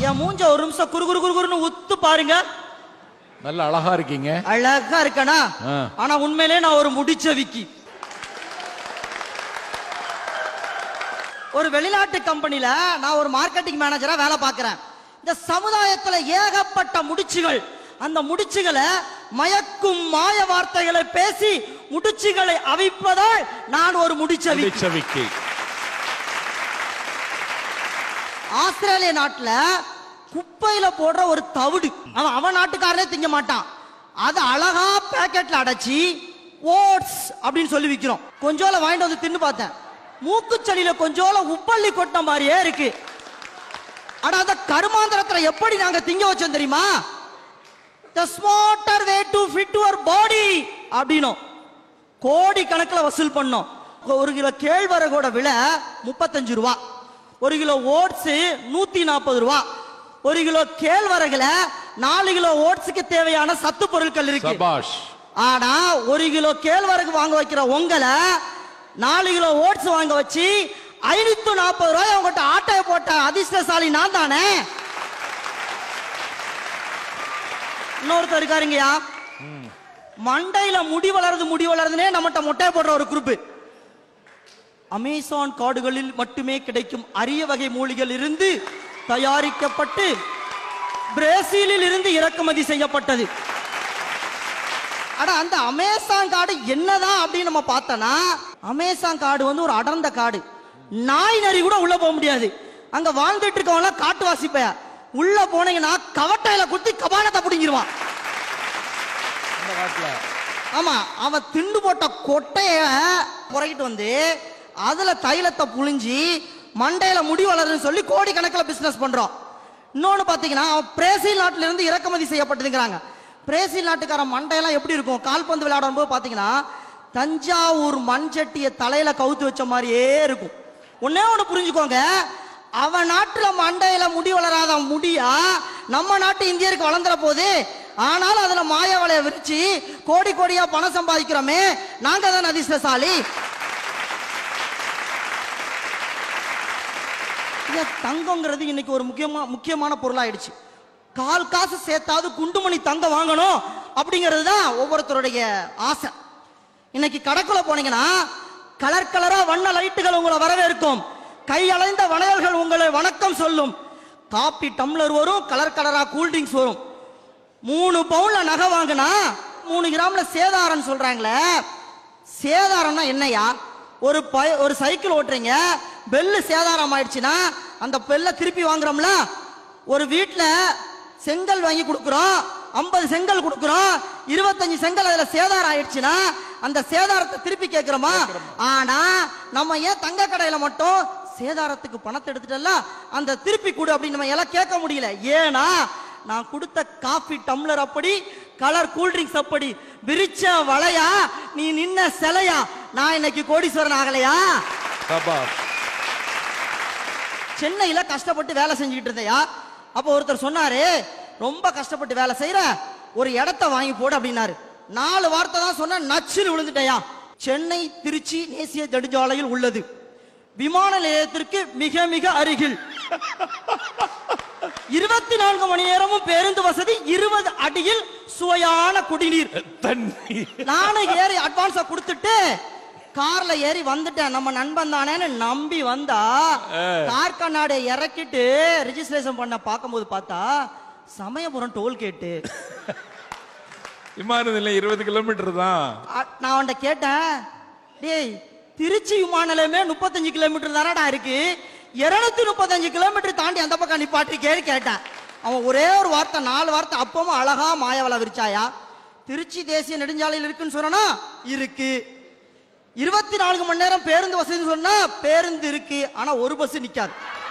என் மூஞ்ச ஒரு நிமிஷம் குறு குறு குறு குறுன்னு உத்து பாருங்க நல்ல அழகா இருக்கீங்க அழகா இருக்கனா ஆ. ஆனா உண்மையிலே நான் ஒரு முடிச்ச விக்கி ஒரு வெளிநாட்டு கம்பெனில நான் ஒரு மார்க்கெட்டிங் மேனேஜரா வேலை பார்க்கிறேன் இந்த சமுதாயத்துல ஏகப்பட்ட முடிச்சுகள் அந்த முடிச்சுகளை மயக்கும் மாய வார்த்தைகளை பேசி முடிச்சுகளை அவிப்பதால் நான் ஒரு முடிச்ச விக்கி முடிச்சவிக்கை ஆஸ்திரேலிய நாட்டுல குப்பையில போடுற ஒரு தவிடு அவன் அவன் நாட்டுக்காரனே திங்க மாட்டான் அது அழகா பேக்கெட்ல அடைச்சி ஓட்ஸ் அப்படின்னு சொல்லி விக்கிறோம் கொஞ்சோல வாங்கிட்டு வந்து தின்னு பார்த்தேன் மூக்குச்சளியில கொஞ்சோல உப்பள்ளி கொட்டின மாதிரியே இருக்கு ஆனா அந்த கருமாந்திரத்துல எப்படி நாங்க திங்க வச்சோம் தெரியுமா the smarter way to fit your body அப்படின்னும் கோடி கணக்குல வசூல் பண்ணோம் ஒரு கிலோ கேழ்வரகோட விலை முப்பத்தஞ்சு ரூபா ஒரு கிலோ ஓட்ஸ் நூத்தி நாற்பது ரூபா ஒரு கிலோ கேழ்வரகுல நாலு கிலோ ஓட்ஸுக்கு தேவையான சத்து பொருட்கள் இருக்கு சபாஷ் ஆனா ஒரு கிலோ கேழ்வரகு வாங்க வைக்கிற உங்களை நாலு கிலோ ஓட்ஸ் வாங்க வச்சு ஐநூத்தி நாற்பது ரூபாய் உங்ககிட்ட ஆட்டைய போட்ட அதிர்ஷ்டசாலி நான் தானே இன்னொருத்தர் இருக்காருங்கய்யா மண்டையில முடி வளருது முடி வளருதுனே நம்மகிட்ட மொட்டை போடுற ஒரு குரூப் அமேசான் காடுகளில் மட்டுமே கிடைக்கும் அரிய வகை மூலிகள் இருந்து தயாரிக்கப்பட்டு பிரேசிலில் இருந்து இறக்குமதி செய்யப்பட்டது ஆனா அந்த அமேசான் காடு என்னதான் அப்படின்னு நம்ம பார்த்தோம்னா அமேசான் காடு வந்து ஒரு அடர்ந்த காடு நாய் நரி கூட உள்ள போக முடியாது அங்க வாழ்ந்துட்டு இருக்கவங்க காட்டுவாசி பைய உள்ள போனீங்கன்னா கவட்டையில குத்தி கபாலத்தை பிடிங்கிருவான் இந்த காட்டுல ஆமா அவன் திண்டு போட்ட கொட்டைய புறக்கிட்டு வந்து அதுல தைலத்தை புழிஞ்சி மண்டையில முடி வளருன்னு சொல்லி கோடி கணக்கில் பிசினஸ் பண்றோம் இன்னொன்னு பாத்தீங்கன்னா அவன் பிரேசில் நாட்டுல இருந்து இறக்குமதி செய்யப்பட்டதுங்கிறாங்க பிரேசில் நாட்டுக்காரன் மண்டையெல்லாம் எப்படி இருக்கும் கால்பந்து விளையாடும் போது பாத்தீங்கன்னா தஞ்சாவூர் மண் சட்டியை தலையில கவுத்து வச்ச மாதிரியே இருக்கும் ஒன்னே ஒண்ணு புரிஞ்சுக்கோங்க அவன் நாட்டுல மண்டையில முடி வளராத முடியா நம்ம நாட்டு இந்தியருக்கு வளர்ந்துற போது ஆனாலும் அதுல மாய வலைய விரிச்சு கோடி கோடியா பணம் சம்பாதிக்கிறோமே நாங்க தான் அதிர்ஷ்டசாலி இந்த தங்கங்கிறது இன்னைக்கு ஒரு முக்கியமா முக்கியமான பொருளாயிடுச்சு கால் காசு சேர்த்தாவது குண்டுமணி தங்கம் வாங்கணும் அப்படிங்கிறது தான் ஒவ்வொருத்தருடைய ஆசை இன்னைக்கு கடைக்குள்ள போனீங்கன்னா கலர் கலரா வண்ண லைட்டுகள் உங்களை வரவேற்கும் கையளைந்த வளையல்கள் உங்களை வணக்கம் சொல்லும் காப்பி டம்ளர் வரும் கலர் கலரா கூல் ட்ரிங்க்ஸ் வரும் மூணு பவுன்ல நகை வாங்கினா மூணு கிராம்ல சேதாரம் சொல்றாங்களே சேதாரம்னா என்னையா ஒரு பய ஒரு சைக்கிள் ஓட்டுறீங்க பெல்லு சேதாரம் ஆயிடுச்சுன்னா அந்த பெல்லை திருப்பி வாங்குறோம்ல ஒரு வீட்ல செங்கல் வாங்கி கொடுக்குறோம் ஐம்பது செங்கல் கொடுக்குறோம் இருபத்தஞ்சு செங்கல் அதுல சேதாரம் ஆயிடுச்சுன்னா அந்த சேதாரத்தை திருப்பி கேட்கிறோமா ஆனா நம்ம ஏன் தங்க கடையில மட்டும் சேதாரத்துக்கு பணத்தை எடுத்துட்டல அந்த திருப்பி கொடு அப்படின்னு நம்ம எல்லாம் கேட்க முடியல ஏன்னா நான் கொடுத்த காஃபி டம்ளர் அப்படி கலர் கூல்ட்ரிங்க்ஸ் அப்படி விரிச்ச வளையா நீ நின்ன சிலையா நான் இன்னைக்கு கோடீஸ்வரன் ஆகலையா சபாஷ் சென்னையில கஷ்டப்பட்டு வேலை செஞ்சுக்கிட்டு இருந்தையா அப்போ ஒருத்தர் சொன்னாரு ரொம்ப கஷ்டப்பட்டு வேலை செய்யற ஒரு இடத்த வாங்கி போடு அப்படின்னாரு நாலு வார்த்தை தான் சொன்ன நச்சுன்னு விழுந்துட்டயா சென்னை திருச்சி தேசிய நெடுஞ்சாலையில் உள்ளது விமான நிலையத்திற்கு மிக மிக அருகில் இருபத்தி நான்கு மணி நேரமும் பேருந்து வசதி இருபது அடியில் சுவையான குடிநீர் தண்ணி நானும் ஏறி அட்வான்ஸ கொடுத்துட்டு கார்ல ஏறி வந்துட்டேன் நம்ம நண்பன் தானேன்னு நம்பி வந்தா கார் கண்ணாடி இறக்கிட்டு ரெஜிஸ்ட்ரேஷன் பண்ண பார்க்கும்போது பார்த்தா சமயபுரம் டோல்கேட்டு விமான நிலையம் இருபது கிலோமீட்டர் தான் அ- நான் அவன்கிட்ட கேட்டேன் டேய் திருச்சி விமான நிலையமே முப்பத்தஞ்சு கிலோமீட்டர் தானடா இருக்கு இருநூத்தி முப்பத்தஞ்சு கிலோமீட்டர் தாண்டி அந்த பக்கம் நிப்பாட்டிருக்கேன்னு கேட்டேன் அவன் ஒரே ஒரு வார்த்தை நாலு வார்த்தை அப்பவும் அழகா மாயவள விரிச்சாயா திருச்சி தேசிய நெடுஞ்சாலையில் இருக்குன்னு சொன்னா இருக்கு இருபத்தி நான்கு மணி நேரம் பேருந்து வசதி சொன்னா பேருந்து இருக்கு ஆனா ஒரு பஸ் நிக்காது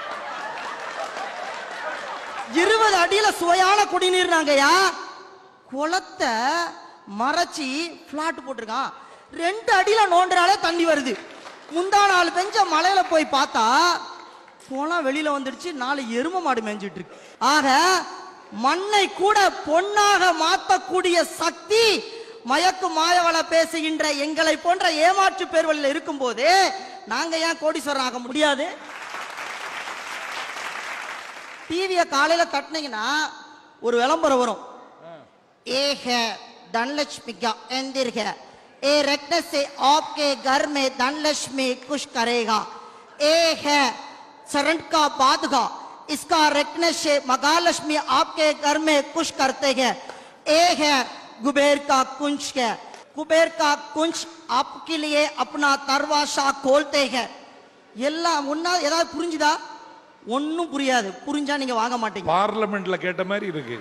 இருபது அடியில சுவையான குடிநீர் நாங்கயா குளத்தை மறைச்சி பிளாட் போட்டிருக்கான் ரெண்டு அடியில நோண்டுறாலே தண்ணி வருது முந்தா நாள் பெஞ்ச மலையில போய் பார்த்தா குளம் வெளியில வந்துடுச்சு நாலு எரும மாடு மேய்ஞ்சிட்டு இருக்கு ஆக மண்ணை கூட பொன்னாக மாத்தக்கூடிய சக்தி மயக்கு மாயவள பேசுகின்ற எங்களை போன்ற ஏமாற்று பேர்வழியில் இருக்கும்போது நாங்க ஏன் கோடீஸ்வரன் ஆக முடியாது டிவியை காலையில தட்டினீங்கன்னா ஒரு விளம்பரம் வரும் ए है धनलक्ष्मी का मंदिर है ए रखने से आपके घर में धनलक्ष्मी खुश करेगा ए है शरण का बादगा इसका रखने से महालक्ष्मी आपके घर में खुश करते हैं ए है कुबेर का कुंज है कुबेर का कुंज आपके लिए अपना दरवाजा खोलते हैं எல்லாம் ஒன்னா ஏதாவது புரிஞ்சுதா ஒன்னும் புரியாது புரிஞ்சா நீங்க வாங்க மாட்டீங்க பார்லமெண்ட்ல கேட்ட மாதிரி இருக்கு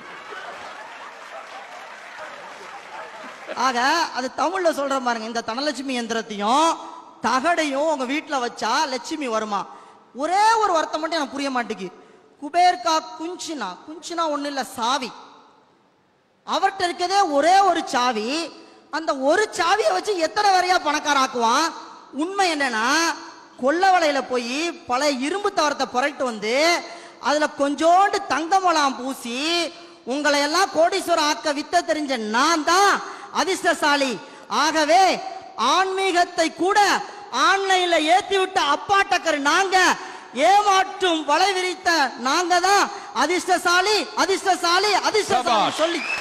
ஆக அது தமிழ்ல சொல்ற பாருங்க இந்த தனலட்சுமி எந்திரத்தையும் தகடையும் உங்க வீட்டுல வச்சா லட்சுமி வருமா ஒரே ஒரு வார்த்தை மட்டும் எனக்கு புரிய மாட்டேங்குது குபேர்கா குஞ்சினா குஞ்சினா ஒண்ணு இல்ல சாவி அவர்கிட்ட இருக்கதே ஒரே ஒரு சாவி அந்த ஒரு சாவியை வச்சு எத்தனை வரையா பணக்காராக்குவான் உண்மை என்னன்னா கொல்லவளையில போய் பழைய இரும்பு தவரத்தை புரட்டு வந்து அதுல கொஞ்சோண்டு தங்கமலாம் பூசி உங்களை எல்லாம் கோடீஸ்வரம் ஆக்க வித்த தெரிஞ்ச நான் தான் அதிர்ஷ்டசாலி ஆகவே ஆன்மீகத்தை கூட ஆன்லைன்ல ஏத்தி விட்ட அப்பா டக்கர் நாங்க ஏமாற்றும் வலை விரித்த நாங்க தான் அதிர்ஷ்டசாலி அதிர்ஷ்டசாலி அதிர்ஷ்டசாலி சபாஷ். சொல்லி